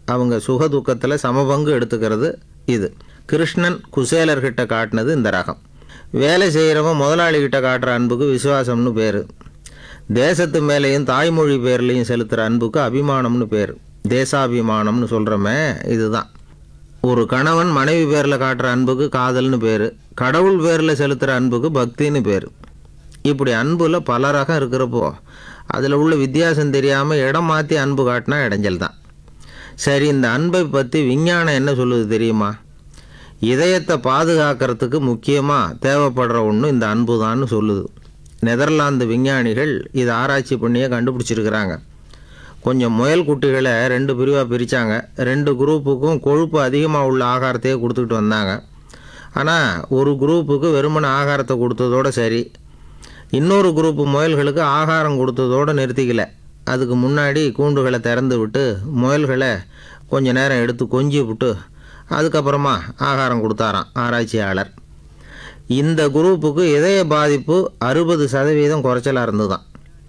அவங்க சுக துக்கத்தில் சமபங்கு எடுத்துக்கிறது இது கிருஷ்ணன் குசேலர்கிட்ட காட்டினது இந்த ரகம் வேலை செய்கிறவன் முதலாளிகிட்ட காட்டுற அன்புக்கு விசுவாசம்னு பேர் தேசத்து மேலேயும் தாய்மொழி பேர்லேயும் செலுத்துகிற அன்புக்கு அபிமானம்னு பேர் தேசாபிமானம்னு சொல்கிறோமே இதுதான் ஒரு கணவன் மனைவி பேரில் காட்டுற அன்புக்கு காதல்னு பேர் கடவுள் பேரில் செலுத்துகிற அன்புக்கு பக்தின்னு பேர் இப்படி அன்புல பல ரகம் இருக்கிறப்போ அதில் உள்ள வித்தியாசம் தெரியாமல் இடம் மாற்றி அன்பு காட்டினா இடைஞ்சல் தான் சரி இந்த அன்பை பற்றி விஞ்ஞானம் என்ன சொல்லுது தெரியுமா இதயத்தை பாதுகாக்கிறதுக்கு முக்கியமாக தேவைப்படுற ஒன்று இந்த அன்பு தான்னு சொல்லுது நெதர்லாந்து விஞ்ஞானிகள் இதை ஆராய்ச்சி பண்ணியே கண்டுபிடிச்சிருக்கிறாங்க கொஞ்சம் முயல் குட்டிகளை ரெண்டு பிரிவாக பிரித்தாங்க ரெண்டு குரூப்புக்கும் கொழுப்பு அதிகமாக உள்ள ஆகாரத்தையே கொடுத்துக்கிட்டு வந்தாங்க ஆனால் ஒரு குரூப்புக்கு வெறுமன ஆகாரத்தை கொடுத்ததோட சரி இன்னொரு குரூப் முயல்களுக்கு ஆகாரம் கொடுத்ததோடு நிறுத்திக்கல அதுக்கு முன்னாடி கூண்டுகளை திறந்து விட்டு முயல்களை கொஞ்ச நேரம் எடுத்து கொஞ்சி விட்டு அதுக்கப்புறமா ஆகாரம் கொடுத்தாராம் ஆராய்ச்சியாளர் இந்த குரூப்புக்கு இதய பாதிப்பு அறுபது சதவீதம் குறைச்சலாக இருந்துதான்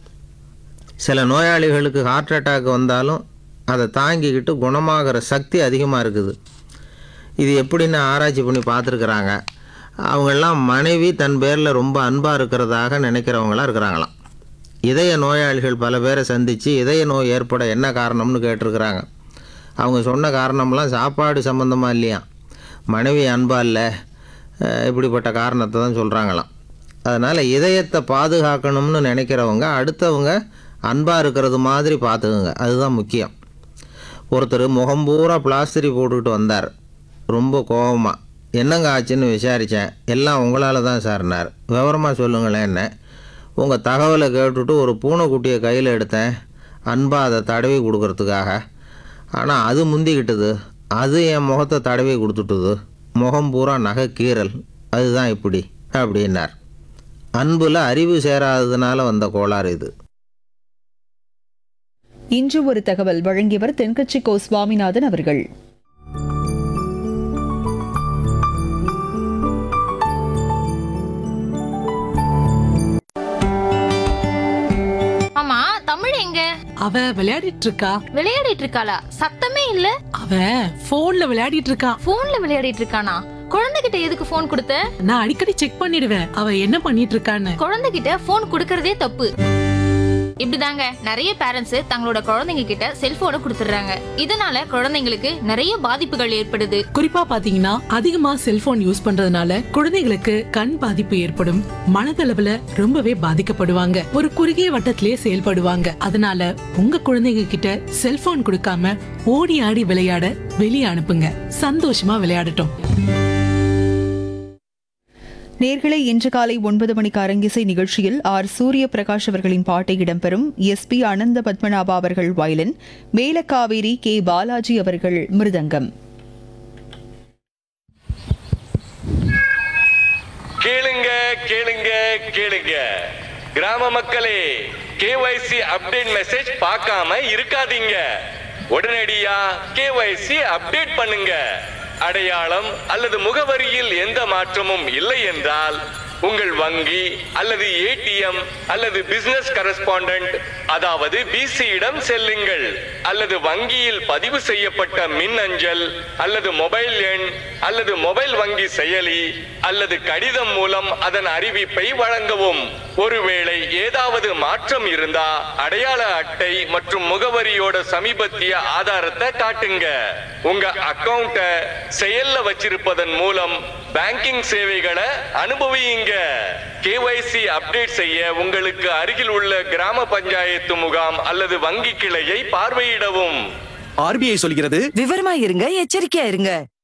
சில நோயாளிகளுக்கு ஹார்ட் அட்டாக் வந்தாலும் அதை தாங்கிக்கிட்டு குணமாகிற சக்தி அதிகமாக இருக்குது இது எப்படின்னு ஆராய்ச்சி பண்ணி பார்த்துருக்குறாங்க அவங்கெல்லாம் மனைவி தன் பேரில் ரொம்ப அன்பாக இருக்கிறதாக நினைக்கிறவங்களாம் இருக்கிறாங்களாம் இதய நோயாளிகள் பல பேரை சந்தித்து இதய நோய் ஏற்பட என்ன காரணம்னு கேட்டிருக்கிறாங்க அவங்க சொன்ன காரணம்லாம் சாப்பாடு சம்மந்தமாக இல்லையா மனைவி அன்பா இல்லை அஹ் இப்படிப்பட்ட காரணத்தை தான் சொல்கிறாங்களாம் அதனால் இதயத்தை பாதுகாக்கணும்னு நினைக்கிறவங்க அடுத்தவங்க அன்பாக இருக்கிறது மாதிரி பார்த்துக்குங்க அதுதான் முக்கியம் ஒருத்தர் முகம் பூரா பிளாஸ்டரி போட்டுக்கிட்டு வந்தார் ரொம்ப கோபமாக என்னங்க ஆச்சுன்னு விசாரித்தேன் எல்லாம் உங்களால் தான் சார்னார் விவரமாக சொல்லுங்களேன் என்ன உங்கள் தகவலை கேட்டுட்டு ஒரு பூனைக்குட்டியை கையில் எடுத்தேன் அன்பாக அதை தடவி கொடுக்கறதுக்காக ஆனால் அது முந்திக்கிட்டது அது என் முகத்தை தடவி கொடுத்துட்டுது முகம் பூரா நகை கீறல் அதுதான் இப்படி அப்படின்னார் அன்புல அறிவு சேராததுனால வந்த கோளாறு இது இன்று ஒரு தகவல் வழங்கியவர் தென்கட்சி கோ சுவாமிநாதன் அவர்கள் ஆமா தமிழ் எங்க அவ விளையாடிட்டு இருக்கா விளையாடிட்டு இருக்காளா சத்தமே இல்ல அவ போன்ல விளையாடிட்டு இருக்கா போன்ல விளையாடிட்டு இருக்கானா குழந்தைகிட்ட எதுக்கு போன் கொடுத்த நான் அடிக்கடி செக் பண்ணிடுவேன் அவ என்ன பண்ணிட்டு இருக்கான்னு குழந்தைகிட்ட போன் கொடுக்கறதே தப்பு இப்படிதாங்க நிறைய பேரண்ட்ஸ் தங்களோட குழந்தைங்க கிட்ட செல்போனை கொடுத்துடுறாங்க இதனால குழந்தைங்களுக்கு நிறைய பாதிப்புகள் ஏற்படுது குறிப்பா பாத்தீங்கன்னா அதிகமா செல்போன் யூஸ் பண்றதுனால குழந்தைகளுக்கு கண் பாதிப்பு ஏற்படும் மனதளவுல ரொம்பவே பாதிக்கப்படுவாங்க ஒரு குறுகிய வட்டத்திலேயே செயல்படுவாங்க அதனால உங்க குழந்தைங்க கிட்ட செல்போன் கொடுக்காம ஓடி ஆடி விளையாட வெளியே அனுப்புங்க சந்தோஷமா விளையாடட்டும் நேர்களை இன்று காலை ஒன்பது மணிக்கு அரங்கிசை நிகழ்ச்சியில் ஆர் சூரிய பிரகாஷ் அவர்களின் பாட்டை இடம்பெறும் எஸ் பி அனந்த பத்மநாபா அவர்கள் வயலின் மேலக்காவேரி கே பாலாஜி அவர்கள் மிருதங்கம் கேளுங்க கேளுங்க கேளுங்க கிராம மக்களே கேஒய்சி அப்டேட் மெசேஜ் பார்க்காம இருக்காதீங்க உடனடியா கேஒய்சி அப்டேட் பண்ணுங்க அடையாளம் அல்லது முகவரியில் எந்த மாற்றமும் இல்லை என்றால் உங்கள் வங்கி அல்லது ஏடிஎம் அல்லது பிசினஸ் கரஸ்பாண்டன்ட் அதாவது பிசியிடம் செல்லுங்கள் அல்லது வங்கியில் பதிவு செய்யப்பட்ட மின் அஞ்சல் அல்லது மொபைல் எண் அல்லது மொபைல் வங்கி செயலி அல்லது கடிதம் மூலம் அதன் அறிவிப்பை வழங்கவும் ஒருவேளை ஏதாவது மாற்றம் இருந்தா அடையாள அட்டை மற்றும் முகவரியோட சமீபத்திய ஆதாரத்தை காட்டுங்க உங்க அக்கவுண்ட செயல்ல வச்சிருப்பதன் மூலம் பேங்கிங் சேவைகளை அனுபவியுங்க கேஒய்சி அப்டேட் செய்ய உங்களுக்கு அருகில் உள்ள கிராம பஞ்சாயத்து முகாம் அல்லது வங்கி கிளையை பார்வையிடவும் ஆர்பிஐ சொல்கிறது விவரமா இருங்க எச்சரிக்கையா இருங்க